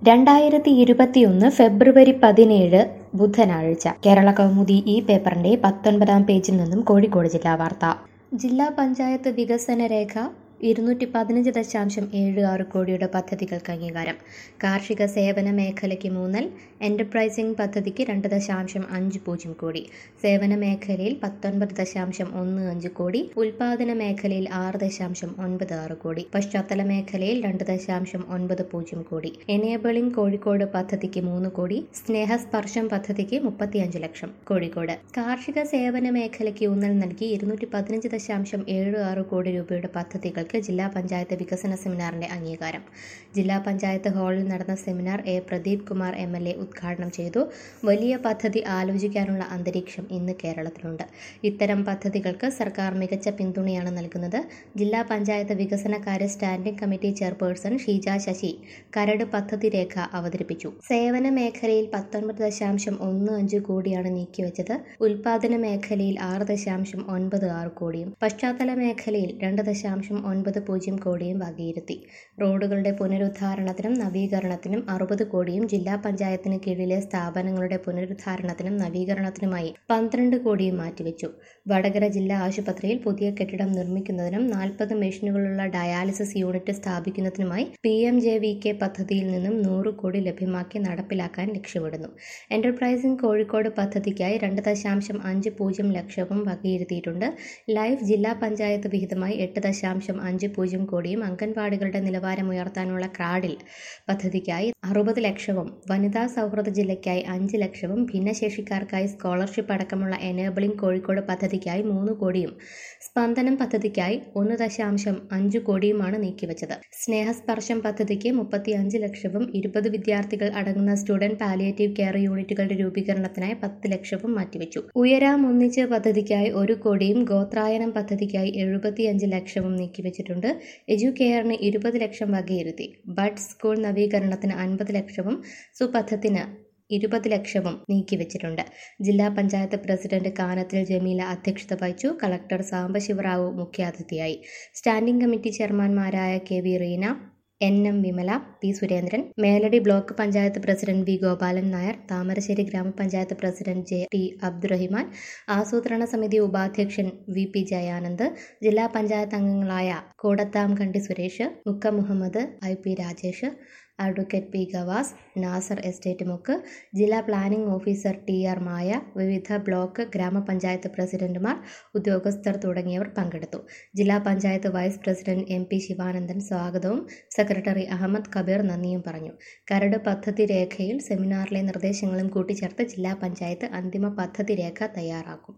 രണ്ടായിരത്തി ഇരുപത്തിയൊന്ന് ഫെബ്രുവരി പതിനേഴ് ബുധനാഴ്ച കേരള കൗമുദി ഈ പേപ്പറിന്റെ പത്തൊൻപതാം പേജിൽ നിന്നും കോഴിക്കോട് ജില്ലാ വാർത്ത ജില്ലാ പഞ്ചായത്ത് വികസന രേഖ ഇരുന്നൂറ്റി പതിനഞ്ച് ദശാംശം ഏഴ് ആറ് കോടിയുടെ പദ്ധതികൾക്ക് അംഗീകാരം കാർഷിക സേവന മേഖലയ്ക്ക് മൂന്നൽ എന്റർപ്രൈസിംഗ് പദ്ധതിക്ക് രണ്ട് ദശാംശം അഞ്ച് പൂജ്യം കോടി സേവന മേഖലയിൽ പത്തൊൻപത് ദശാംശം ഒന്ന് അഞ്ച് കോടി ഉൽപാദന മേഖലയിൽ ആറ് ദശാംശം ഒൻപത് ആറ് കോടി പശ്ചാത്തല മേഖലയിൽ രണ്ട് ദശാംശം ഒൻപത് പൂജ്യം കോടി എനേബിളിംഗ് കോഴിക്കോട് പദ്ധതിക്ക് മൂന്ന് കോടി സ്നേഹസ്പർശം പദ്ധതിക്ക് മുപ്പത്തിയഞ്ച് ലക്ഷം കോഴിക്കോട് കാർഷിക സേവന മേഖലയ്ക്ക് ഊന്നൽ നൽകി ഇരുന്നൂറ്റി പതിനഞ്ച് ദശാംശം ഏഴ് ആറ് കോടി രൂപയുടെ പദ്ധതികൾക്ക് ജില്ലാ പഞ്ചായത്ത് വികസന സെമിനാറിന്റെ അംഗീകാരം ജില്ലാ പഞ്ചായത്ത് ഹാളിൽ നടന്ന seminar A Pradeep Kumar M L A ഉദ്ഘാടനം ചെയ്തു വലിയ പദ്ധതി ആലോചിക്കാനുള്ള അന്തരീക്ഷം ഇന്ന് കേരളത്തിലുണ്ട് ഇത്തരം പദ്ധതികൾക്ക് സർക്കാർ മികച്ച പിന്തുണയാണ് നൽകുന്നത് ജില്ലാ പഞ്ചായത്ത് വികസനകാര്യ standing committee chairperson Sheeja Sasi കരട് പദ്ധതി രേഖ അവതരിപ്പിച്ചു സേവന മേഖലയിൽ പത്തൊൻപത് ദശാംശം ഒന്ന് അഞ്ച് കോടിയാണ് നീക്കിവെച്ചത് ഉൽപാദന മേഖലയിൽ ആറ് ദശാംശം ഒൻപത് ആറ് കോടിയും പശ്ചാത്തല മേഖലയിൽ രണ്ട് ദശാംശം ഒൻപത് പൂജ്യം കോടിയും വകയിരുത്തി റോഡുകളുടെ പുനരുദ്ധാരണത്തിനും നവീകരണത്തിനും അറുപത് കോടിയും ജില്ലാ പഞ്ചായത്തിന് കീഴിലെ സ്ഥാപനങ്ങളുടെ പുനരുദ്ധാരണത്തിനും നവീകരണത്തിനുമായി പന്ത്രണ്ട് കോടിയും മാറ്റിവെച്ചു വടകര ജില്ലാ ആശുപത്രിയിൽ പുതിയ കെട്ടിടം നിർമ്മിക്കുന്നതിനും നാൽപ്പത് മെഷീനുകളുള്ള ഡയാലിസിസ് യൂണിറ്റ് സ്ഥാപിക്കുന്നതിനുമായി P M J V K പദ്ധതിയിൽ നിന്നും നൂറ് കോടി ലഭ്യമാക്കി നടപ്പിലാക്കാൻ ലക്ഷ്യമിടുന്നു എന്റർപ്രൈസിംഗ് കോഴിക്കോട് പദ്ധതിക്കായി രണ്ട് ദശാംശം അഞ്ച് പൂജ്യം ലക്ഷവും വകയിരുത്തിയിട്ടുണ്ട് ലൈഫ് ജില്ലാ പഞ്ചായത്ത് വിഹിതമായി എട്ട് ദശാംശം അഞ്ച് പൂജ്യം കോടിയും അംഗൻവാടികളുടെ നിലവാരം ഉയർത്താനുള്ള ക്രാഡിൽ പദ്ധതിക്കായി അറുപത് ലക്ഷവും വനിതാ സൗഹൃദ ജില്ലയ്ക്കായി അഞ്ച് ലക്ഷവും ഭിന്നശേഷിക്കാർക്കായി സ്കോളർഷിപ്പ് അടക്കമുള്ള എനേബിളിംഗ് കോഴിക്കോട് പദ്ധതിക്കായി മൂന്ന് കോടിയും സ്പന്ദനം പദ്ധതിക്കായി ഒന്ന് ദശാംശം അഞ്ച് കോടിയുമാണ് നീക്കിവച്ചത് സ്നേഹസ്പർശം പദ്ധതിക്ക് മുപ്പത്തി അഞ്ച് ലക്ഷവും ഇരുപത് വിദ്യാർത്ഥികൾ അടങ്ങുന്ന സ്റ്റുഡന്റ് പാലിയേറ്റീവ് കെയർ യൂണിറ്റുകളുടെ രൂപീകരണത്തിനായി പത്ത് ലക്ഷവും മാറ്റിവെച്ചു ഉയരാം ഒന്നിച്ച് പദ്ധതിക്കായി ഒരു കോടിയും ഗോത്രായനം പദ്ധതിക്കായി എഴുപത്തിയഞ്ച് ലക്ഷവും നീക്കിവെച്ചിട്ടുണ്ട് എഡ്യൂകെയറിന് ഇരുപത് ലക്ഷം വകയിരുത്തി ബഡ് സ്കൂൾ നവീകരണത്തിന് അൻപത് ലക്ഷവും സുപഥത്തിന് ഇരുപത് ലക്ഷവും നീക്കിവെച്ചിട്ടുണ്ട് ജില്ലാ പഞ്ചായത്ത് പ്രസിഡന്റ് കാനത്തിൽ ജമീല അധ്യക്ഷത വഹിച്ചു കളക്ടർ സാംബശിവറാവു മുഖ്യാതിഥിയായി സ്റ്റാൻഡിംഗ് കമ്മിറ്റി ചെയർമാൻമാരായ K V Reena N M Vimala P Surendran Meladi block panchayat president V Gopalan Nair Thamarassery grama panchayat president J T Abdurahiman ആസൂത്രണ സമിതി ഉപാധ്യക്ഷൻ വി പി ജയാനന്ദ് ജില്ലാ പഞ്ചായത്ത് അംഗങ്ങളായ Kodathamkandi Suresh Mukka Muhammad I P Rajesh advocate P Gavas Nasar estate Mukku ജില്ലാ planning officer T R Maya വിവിധ ബ്ലോക്ക് ഗ്രാമപഞ്ചായത്ത് പ്രസിഡന്റുമാർ ഉദ്യോഗസ്ഥർ തുടങ്ങിയവർ പങ്കെടുത്തു ജില്ലാ panchayat vice president M P Sivanandan സ്വാഗതവും സെക്രട്ടറി അഹമ്മദ് കബീർ നന്ദിയും പറഞ്ഞു കരട് പദ്ധതി രേഖയിൽ സെമിനാറിലെ നിർദ്ദേശങ്ങളും കൂട്ടിച്ചേർത്ത് ജില്ലാ പഞ്ചായത്ത് അന്തിമ പദ്ധതി രേഖ തയ്യാറാക്കും